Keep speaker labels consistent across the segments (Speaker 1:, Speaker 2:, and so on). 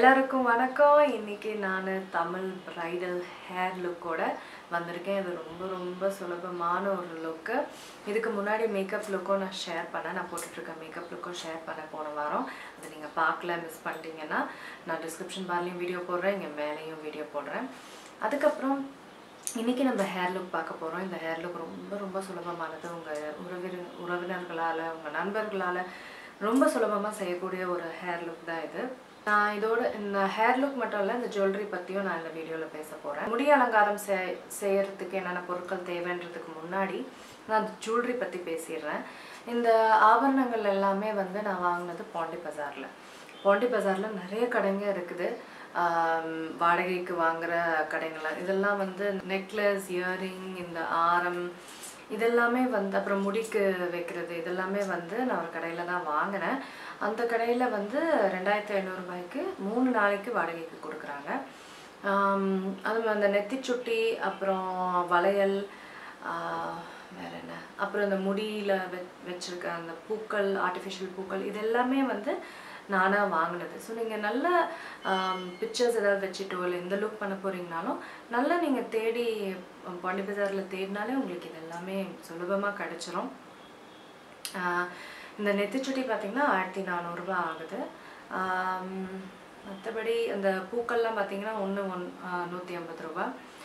Speaker 1: எல்லாருக்கும் வணக்கம் இன்னைக்கு நான் தமிழ் பிரைடல் ஹேர் லுக்கோட வந்திருக்கேன் இது ரொம்ப ரொம்ப சுலபமான ஒரு லுக்கு இதுக்கு முன்னாடி மேக்கப் லுக்கும் நான் ஷேர் பண்ணேன் நான் போட்டுட்ருக்க மேக்கப் லுக்கும் ஷேர் பண்ண போன வாரம் அது நீங்கள் பார்க்கல மிஸ் பண்ணிட்டீங்கன்னா நான் டிஸ்கிரிப்ஷன் பார்லையும் வீடியோ போடுறேன் இங்கே மேலேயும் வீடியோ போடுறேன் அதுக்கப்புறம் இன்னைக்கு நம்ம ஹேர் லுக் பார்க்க போகிறோம் இந்த ஹேர் லுக் ரொம்ப ரொம்ப சுலபமானது உங்கள் உறவினர் உறவினர்களால் உங்கள் நண்பர்களால் ரொம்ப சுலபமாக செய்யக்கூடிய ஒரு ஹேர் லுக் தான் இது நான் இதோட இந்த ஹேர் லுக் மட்டும் இல்லை இந்த ஜுவல்லரி பற்றியும் நான் இந்த வீடியோவில் பேச போகிறேன் முடி அலங்காரம் செ செய்யறதுக்கு என்னென்ன பொருட்கள் தேவைன்றதுக்கு முன்னாடி நான் அந்த ஜுவல்லரி பற்றி பேசிடுறேன் இந்த ஆபரணங்கள் எல்லாமே வந்து நான் வாங்கினது பாண்டி பஜாரில் பாண்டி பஜாரில் நிறைய கடைங்க இருக்குது ஆம், வாடகைக்கு வாங்குற கடைங்கள்லாம் இதெல்லாம் வந்து நெக்லஸ் இயரிங் இந்த ஆரம் இதெல்லாமே வந்து அப்புறம் முடிக்கு வைக்கிறது இதெல்லாமே வந்து நான் ஒரு கடையில் தான் வாங்கினேன் அந்த கடையில் வந்து ரெண்டாயிரத்தி ஐநூறுரூபாய்க்கு மூணு நாளைக்கு வாடகைக்கு கொடுக்குறாங்க ஆம், அதுவும் அந்த நெத்திச்சுட்டி அப்புறம் வளையல் ஆஹ், வேற என்ன அப்புறம் இந்த முடியில் வெ வச்சிருக்க அந்த பூக்கள் ஆர்டிஃபிஷியல் பூக்கள் இது எல்லாமே வந்து நானாக வாங்கினது ஸோ நீங்கள் நல்ல பிக்சர்ஸ் ஏதாவது வச்சுட்டோ இல்லை இந்த லுக் பண்ண போகிறீங்கனாலும் நல்லா நீங்கள் தேடி பாண்டி பஜாரில் தேடினாலே உங்களுக்கு இது எல்லாமே சுலபமாக கிடச்சிரும் ஆஹ் இந்த நெத்திச்சுட்டி பார்த்தீங்கன்னா ஆயிரத்தி நானூறுரூபா ஆகுது மற்றபடி அந்த பூக்கள்லாம் பார்த்தீங்கன்னா ஒன்று ஒன் நூற்றி ஐம்பது ரூபா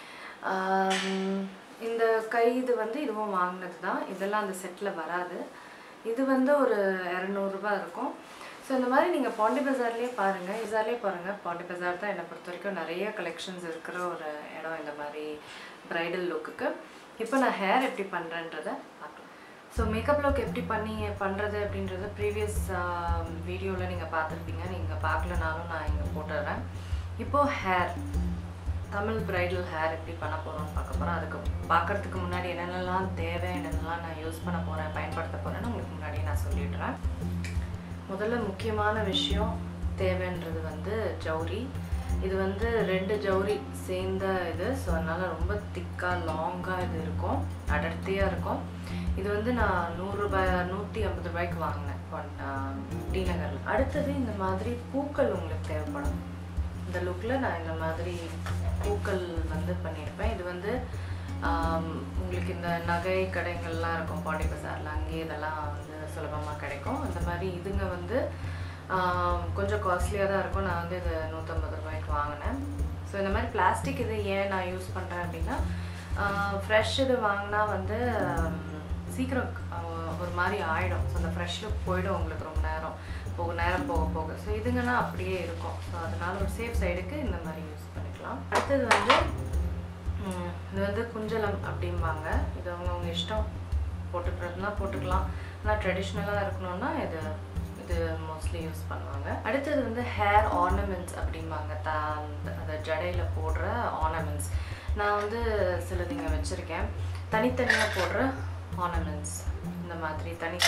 Speaker 1: ஆம், இந்த கை இது வந்து இதுவும் வாங்கினது தான் இதெல்லாம் அந்த செட்டில் வராது இது வந்து ஒரு இரநூறுபா இருக்கும் ஸோ இந்த மாதிரி நீங்கள் பாண்டி பஜார்லேயே பாருங்கள் பஜார்லேயே பாருங்கள் பாண்டி பஜார் தான் என்னை பொறுத்த வரைக்கும் நிறைய கலெக்ஷன்ஸ் இருக்கிற ஒரு இடம் இந்த மாதிரி ப்ரைடல் லுக்குக்கு இப்போ நான் ஹேர் எப்படி பண்ணுறேன்றதை பார்க்கலாம் ஸோ மேக்கப் லுக் எப்படி பண்ணி பண்ணுறது அப்படின்றத ப்ரீவியஸ் வீடியோவில் நீங்கள் பார்த்துருப்பீங்க நீங்கள் பார்க்கலனாலும் நான் இங்கே போட்டுடுறேன் இப்போது ஹேர் தமிழ் பிரைடல் ஹேர் எப்படி பண்ண போகிறோம்னு பார்க்க போகிறோம் அதுக்கு பார்க்கறதுக்கு முன்னாடி என்னென்னலாம் தேவை என்னென்னலாம் நான் யூஸ் பண்ண போகிறேன் பயன்படுத்த போகிறேன்னு உங்களுக்கு முன்னாடியே நான் சொல்லிடுறேன் முதல்ல முக்கியமான விஷயம் தேவைன்றது வந்து ஜவுரி இது வந்து ரெண்டு ஜவுரி சேர்ந்த இது ஸோ அதனால் ரொம்ப திக்காக லாங்காக இது இருக்கும் அடர்த்தியாக இருக்கும் இது வந்து நான் நூறுரூபாய் நூற்றி ஐம்பது ரூபாய்க்கு வாங்கினேன் டி நகரில் அடுத்தது இந்த மாதிரி பூக்கள் உங்களுக்கு தேவைப்படும் இந்த லுக்கில் நான் இந்த மாதிரி பூக்கள் வந்து பண்ணியிருப்பேன் இது வந்து ஆம், உங்களுக்கு இந்த நகை கடைகள்லாம் இருக்கும் பாண்டி பஜாரில் அங்கேயே இதெல்லாம் வந்து சுலபமாக கிடைக்கும் அந்த மாதிரி இதுங்க வந்து ஆம், கொஞ்சம் காஸ்ட்லியாக தான் இருக்கும் நான் வந்து இது நூற்றம்பது ரூபாய்க்கு வாங்கினேன் ஸோ இந்த மாதிரி பிளாஸ்டிக் இது ஏன் நான் யூஸ் பண்ணுறேன் அப்படின்னா ஃப்ரெஷ் இது வாங்கினா வந்து ஆம், சீக்கிரம் ஆஹ், ஒரு மாதிரி ஆயிடும் ஸோ அந்த ஃப்ரெஷ் லுக் போயிடும் உங்களுக்கு ரொம்ப நேரம் போக நேரம் போக போக ஸோ இதுங்கன்னா அப்படியே இருக்கும் ஸோ அதனால ஒரு சேஃப் சைடுக்கு இந்த மாதிரி யூஸ் பண்ணிக்கலாம் அடுத்தது வந்து ம், இது வந்து குஞ்சலம் அப்படிம்பாங்க இது அவங்கவுங்க இஷ்டம் போட்டுக்கிறதுனா போட்டுக்கலாம் ஆனால் ட்ரெடிஷ்னலாக இருக்கணும்னா இது இது மோஸ்ட்லி யூஸ் பண்ணுவாங்க அடுத்தது வந்து ஹேர் ஆர்னமெண்ட்ஸ் அப்படிம்பாங்க த அந்த- அந்த ஜடையில் போடுற ஆர்னமெண்ட்ஸ் நான் வந்து சிலது இங்கே வச்சுருக்கேன் தனித்தனியாக போடுற ஆர்னமெண்ட்ஸ் இந்த மாதிரி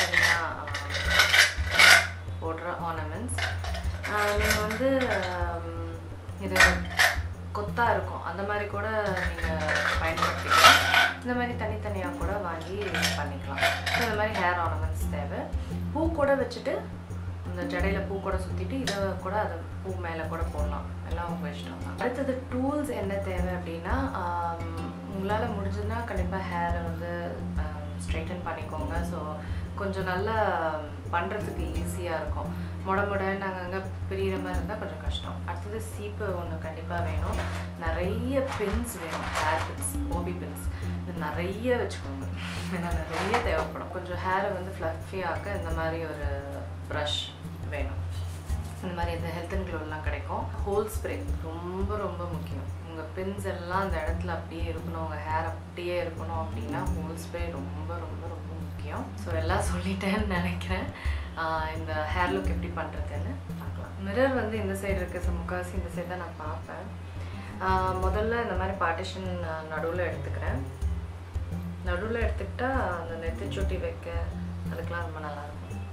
Speaker 1: தனித்தனியாக போடுற ஆர்னமெண்ட்ஸ் நீங்கள் வந்து ஆம், இது கொத்தாக இருக்கும் அந்த மாதிரி கூட நீங்கள் பயன்படுத்திக்கலாம் இந்த மாதிரி தனித்தனியாக கூட வாங்கி பண்ணிக்கலாம் So, இந்த மாதிரி ஹேர் ஆர்னமெண்ட்ஸ் தேவை பூ கூட வச்சுட்டு இந்த ஜடையில் பூ கூட சுற்றிட்டு இதை கூட அதை பூ மேலே கூட போடலாம் எல்லாம் உங்கள் இஷ்டம் தான் அடுத்தது டூல்ஸ் என்ன தேவை அப்படின்னா உங்களால் முடிஞ்சதுன்னா கண்டிப்பாக ஹேரை வந்து ஸ்ட்ரைட்டன் பண்ணிக்கோங்க ஸோ கொஞ்சம் நல்லா பண்ணுறதுக்கு ஈஸியாக இருக்கும் முட முடன்னு அங்கங்கே பிரியிற மாதிரி இருந்தால் கொஞ்சம் கஷ்டம் அடுத்தது சீப்பு ஒன்று கண்டிப்பாக வேணும் நிறைய பின்ஸ் வேணும் ஹேர் பின்ஸ் ஓபி பின்ஸ் இது நிறைய வச்சுக்கோங்க ஏன்னா நிறைய தேவைப்படும் கொஞ்சம் ஹேரை வந்து ஃப்ளஃபி ஆக்க இந்த மாதிரி ஒரு ப்ரஷ் வேணும் இந்த மாதிரி இந்த ஹெல்த் அண்ட் க்ளோலாம் கிடைக்கும் ஹோல் ஸ்ப்ரே ரொம்ப ரொம்ப முக்கியம் உங்கள் பின்ஸ் எல்லாம் அந்த இடத்துல அப்படியே இருக்கணும் உங்கள் ஹேர் அப்படியே இருக்கணும் அப்படின்னா ஹோல் ஸ்ப்ரே ரொம்ப ரொம்ப ரொம்ப முக்கியம் ஸோ எல்லாம் சொல்லிட்டேன்னு நினைக்கிறேன் ஆஹ் இந்த ஹேர் லுக் எப்படி பண்ணுறதுன்னு பார்க்கலாம் மிரர் வந்து இந்த சைடு இருக்குது ஸோ முக்கால்வாசி இந்த சைடு தான் நான் பார்ப்பேன் ஆஹ் முதல்ல இந்த மாதிரி பார்ட்டிஷன் நடுவில் எடுத்துக்கிறேன் நடுவில் எடுத்துக்கிட்டா அந்த நெத்திச்சுட்டி வைக்க அதுக்கெலாம் ரொம்ப நல்லாயிருக்கும்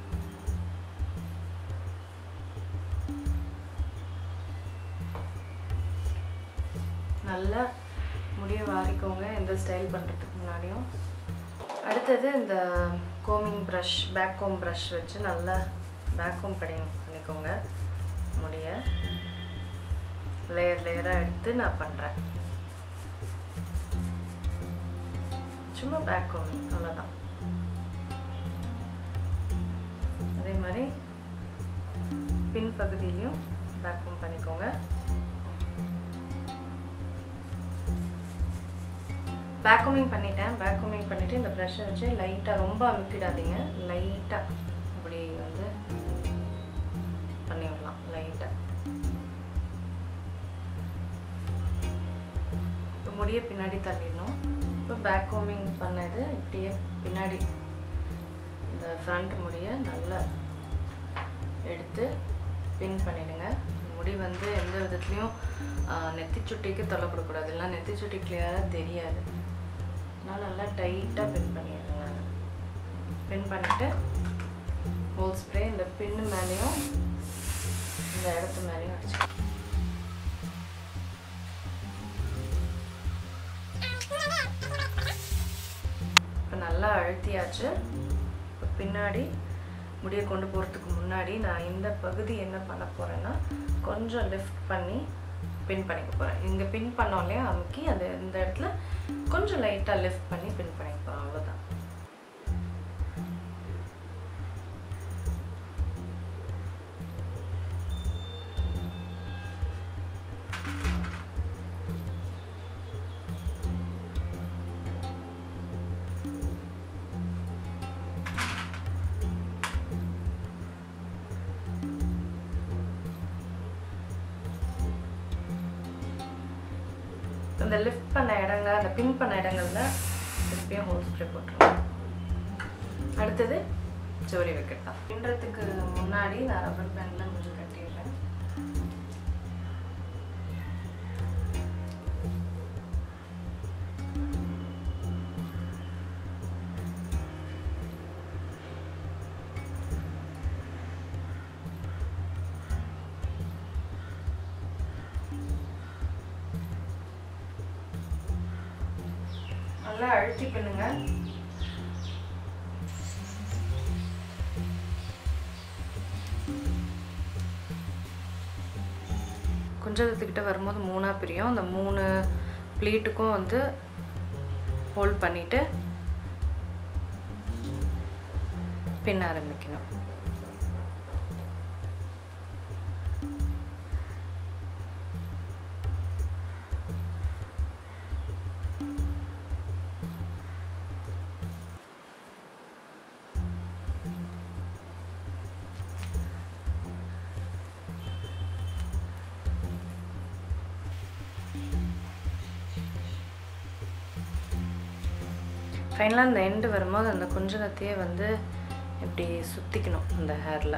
Speaker 1: நல்லா முடிய வாரிக்கோங்க எந்த ஸ்டைல் பண்ணுறதுக்கு முன்னாடியும் அடுத்தது இந்த கோமிங் ப்ரஷ் பேக் கோம் ப்ரஷ் வச்சு நல்லா பேக் கோம் பண்ணி பண்ணிக்கோங்க முடிய லேயர் லேயராக எடுத்து நான் பண்ணுறேன் சும்மா பேக் கோமிங் அவ்வளோதான் அதே மாதிரி பின் பகுதியிலையும் பேக் கோம் பண்ணிக்கோங்க பேக்கோமிங் பண்ணிட்டேன் பேக்கோமிங் பண்ணிவிட்டு இந்த ப்ரஷ்ஷை வச்சு லைட்டாக ரொம்ப அமுக்கிடாதீங்க லைட்டாக அப்படி வந்து பண்ணி விடலாம் லைட்டாக இப்போ முடிய பின்னாடி தள்ளிடணும் இப்போ பேக்கோமிங் பண்ணது இப்படியே பின்னாடி இந்த ஃப்ரண்ட் முடிய நல்லா எடுத்து பின் பண்ணிடுங்க முடி வந்து எந்த விதத்துலையும் நெத்தி சுட்டிக்கு தொல்லை கொடுக்கக்கூடாது இல்லை நெத்தி சுட்டி கிளியராக தெரியாது அதனால் நல்லா டைட்டாக பின் பண்ணிடுங்க பின் பண்ணிவிட்டு ஹோல் ஸ்ப்ரே இந்த பின்னு மேலேயும் இந்த இடத்து மேலேயும் அடிச்சு இப்போ நல்லா அழுத்தியாச்சு இப்போ பின்னாடி முடியை கொண்டு போகிறதுக்கு முன்னாடி நான் இந்த பகுதி என்ன பண்ண போகிறேன்னா கொஞ்சம் லிஃப்ட் பண்ணி பின் பண்ணிக்க போகிறேன் இங்கே பின் பண்ணோம் இல்லையா அமுக்கி அது இந்த இடத்துல கொஞ்சம் லைட்டாக லிஃப்ட் பண்ணி பின் பண்ணிக்க போகிறேன் அவ்வளோதான் இந்த லிஃப்ட் பண்ண இடங்க அந்த பின் பண்ண இடங்கள்ல திருப்பியும் ஹோல் ஸ்ப்ரே போட்டுருவோம் அடுத்தது ஜோலி வைக்கட் தான் பின்றதுக்கு முன்னாடி நான் ரப்பர் பேண்டில் கொஞ்சம் கட்டிடுறேன் நல்லா அழுத்தி பின்னுங்க குஞ்சத்துக்கிட்ட வரும்போது மூணாக பிரியும் அந்த மூணு ப்ளீட்டுக்கும் வந்து ஹோல்ட் பண்ணிவிட்டு பின்ன ஆரம்பிக்கணும் ஃபைனலாக அந்த எண்டு வரும்போது அந்த குஞ்சலத்தையே வந்து இப்படி சுற்றிக்கணும் அந்த ஹேரில்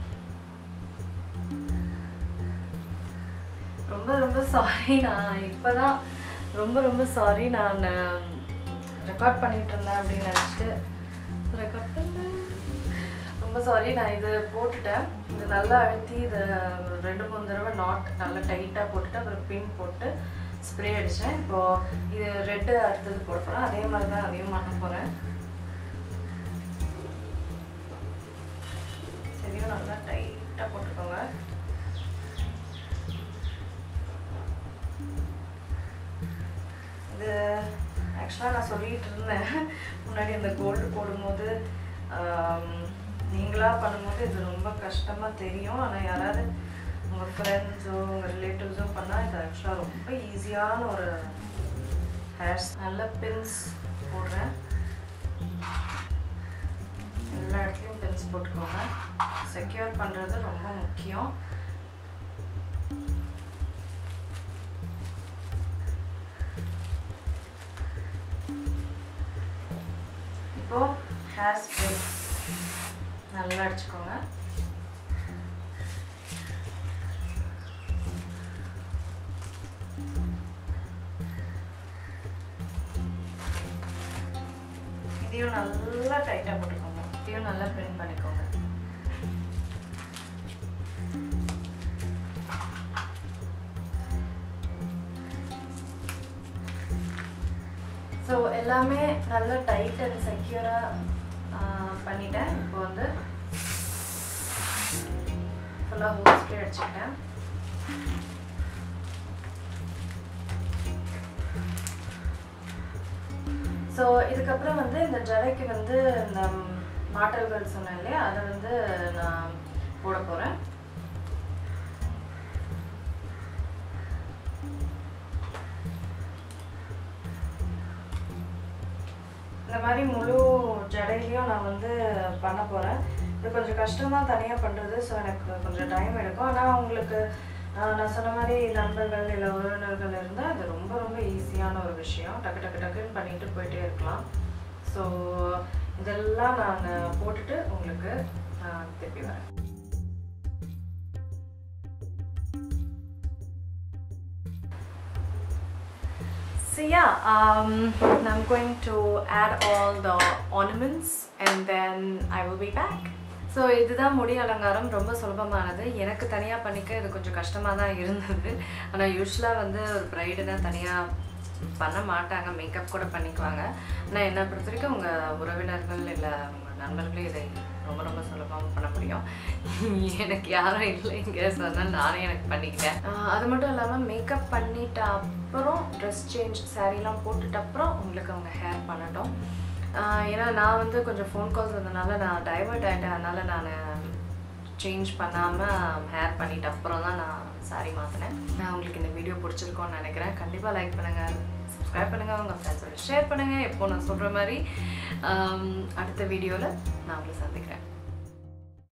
Speaker 1: ரொம்ப ரொம்ப சாரி நான் இப்போ தான் ரொம்ப ரொம்ப சாரி நான் ரெக்கார்ட் பண்ணிட்டு இருந்தேன் அப்படின்னு நினச்சிட்டு ரெக்கார்ட் பண்ணேன் ரொம்ப சாரி நான் இது போட்டுட்டேன் இது நல்லா அழுத்தி இதை ஒரு ரெண்டு மூணு தடவை நாட் நல்லா டைட்டாக போட்டுட்டு அப்புறம் பின் போட்டு ஸ்ப்ரே அடித்தேன் இப்போது இது ரெட்டு அடுத்தது போட போகிறேன் அதே மாதிரி தான் அதையும் பண்ண போகிறேன் சரியும் நல்லா டைட்டாக போட்டுக்கோங்க இது ஆக்சுவலாக நான் சொல்லிட்டு இருந்தேன் முன்னாடி அந்த கோல்டு போடும்போது ஆம், நீங்களா பண்ணும்போது இது ரொம்ப கஷ்டமாக தெரியும் ஆனால் யாராவது உங்கள் ஃப்ரெண்ட்ஸோ உங்கள் ரிலேட்டிவ்ஸோ பண்ணால் இது ஆக்சுவலாக ரொம்ப ஈஸியான ஒரு ஹேர்ஸ் நல்ல பின்ஸ் போடுறேன் எல்லா இடத்துலையும் பின்ஸ் போட்டுக்கோங்க செக்யூர் பண்ணுறது ரொம்ப முக்கியம் இப்போ ஹேர் ஸ்ப்ரே நல்லா அடிச்சுக்கோங்க இதையும் நல்லா டைட்டாக போட்டுக்கோங்க இதையும் நல்லா பிரிண்ட் பண்ணிக்கோங்க ஸோ எல்லாமே நல்லா டைட் அண்ட் செக்யூராக பண்ணிட்டேன் இப்போ வந்து ஃபுல்லாக ஹோல் ஸ்ப்ரே அடிச்சுக்கிட்டேன் ஸோ இதுக்கப்புறம் வந்து இந்த ஜடைக்கு வந்து இந்த மாட்டல்கள் சொன்னேன் இல்லையா அதை வந்து நான் போட போகிறேன் இந்த மாதிரி முழு ஜடையிலையும் நான் வந்து பண்ண போகிறேன் இது கொஞ்சம் கஷ்டமாக தனியாக பண்ணுறது ஸோ எனக்கு கொஞ்சம் டைம் எடுக்கும் ஆனால் உங்களுக்கு ஆஹ், நான் சொன்ன மாதிரி நண்பர்கள் இல்லை உறவினர்கள் இருந்தால் அது ரொம்ப ரொம்ப ஈஸியான ஒரு விஷயம் டக்கு டக்கு டக்குன்னு பண்ணிட்டு போயிட்டே இருக்கலாம் ஸோ இதெல்லாம் நான் போட்டுட்டு உங்களுக்கு நான் திருப்பி வரேன் So yeah, um, I'm going to add all the ornaments and then I will be back. So இதுதான் முடி அலங்காரம் ரொம்ப சுலபமானது எனக்கு தனியாக பண்ணிக்க இது கொஞ்சம் கஷ்டமாக தான் இருந்தது ஆனால் யூஸ்வலாக வந்து ஒரு ப்ரைடுனா தனியாக பண்ண மாட்டாங்க மேக்கப் கூட பண்ணிக்குவாங்க ஆனால் என்னை பொறுத்த வரைக்கும் உங்கள் உறவினர்கள் இல்லை உங்கள் நண்பர்களே இதை ரொம்ப ரொம்ப சுலபமாக பண்ண முடியும் எனக்கு யாரும் இல்லை இங்கே ஸோ அதனால் நானே எனக்கு பண்ணிக்கிட்டேன் ஆஹ் அது மட்டும் இல்லாமல் மேக்கப் பண்ணிட்ட அப்புறம் ட்ரெஸ் சேஞ்ச் சாரீலாம் போட்டுட்ட அப்புறம் உங்களுக்கு அவங்க ஹேர் பண்ணட்டும் ஆஹ் ஏன்னா நான் வந்து கொஞ்சம் ஃபோன் கால்ஸ் வந்தனால நான் டைவர்ட் ஆகிட்டேன் அதனால் நான் சேஞ்ச் பண்ணாமல் ஹேர் பண்ணிட்ட அப்புறம் தான் நான் சாரி மாற்றினேன் நான் உங்களுக்கு இந்த வீடியோ பிடிச்சிருக்கோன்னு நினைக்கிறேன் கண்டிப்பாக லைக் பண்ணுங்கள் சப்ஸ்கிரைப் பண்ணுங்கள் உங்கள் ஃப்ரெண்ட்ஸோட ஷேர் பண்ணுங்கள் எப்போ நான் சொல்கிற மாதிரி ஆம், அடுத்த வீடியோவில் நான் உங்களை சந்திக்கிறேன்